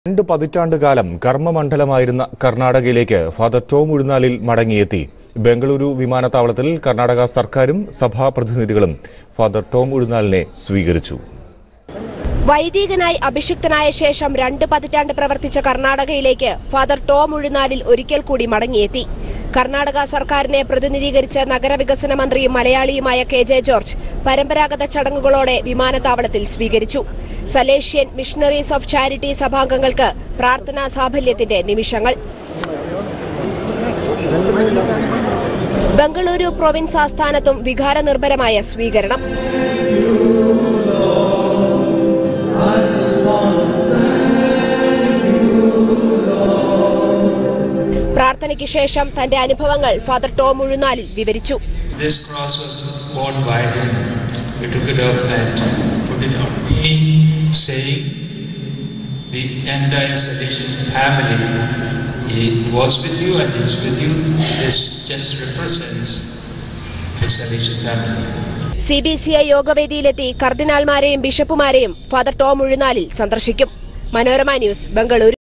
രണ്ട് പതിറ്റാണ്ടുകാലം കർമ്മമണ്ഡലമായിരുന്ന കർണാടകയിലേക്ക് father Tom ഉഴുന്നാലിൽ മടങ്ങിയെത്തി ബംഗളൂരു വിമാനത്താവളത്തിൽ കർണാടക സർക്കാരും സഭാപ്രതിനിധികളും ഫാദർ ടോം ഉഴുന്നാലിനെ സ്വീകരിച്ചു വൈദികനായി അഭിഷിക്തനായ ശേഷം രണ്ട് പതിറ്റാണ്ട് പ്രവർത്തിച്ച കർണാടകയിലേക്ക് ഫാദർ ടോം ഉഴുന്നാലിൽ ഒരിക്കൽ കൂടി മടങ്ങിയെത്തി കർണാടക സർക്കാരിനെ പ്രതിനിധീകരിച്ച നഗരവികസന മന്ത്രിയും മലയാളിയുമായ കെ ജെ ജോർജ് പരമ്പരാഗത ചടങ്ങുകളോടെ വിമാനത്താവളത്തിൽ സ്വീകരിച്ചു സലേഷ്യൻ മിഷണറീസ് ഓഫ് ചാരിറ്റി സഭാംഗങ്ങൾക്ക് പ്രാർത്ഥനാ സാഫല്യത്തിന്റെ നിമിഷങ്ങൾ ബംഗളൂരു പ്രൊവിൻസ് ആസ്ഥാനത്തും വികാരനിർഭരമായ സ്വീകരണം പ്രാർത്ഥനയ്ക്ക് ശേഷം തന്റെ അനുഭവങ്ങൾ ഫാദർ ടോം ഉഴുന്നാലിൽ വിവരിച്ചു This cross was borne by him. We took it off and put it on me, saying, The entire Salesian family he was with you and is with you. This just represents the Salesian family. C B C I യോഗവേദിയിലെത്തി കർദിനാൾമാരെയും ബിഷപ്പുമാരെയും father Tom Uzhunnalil സന്ദർശിക്കും Manorama news Bengaluru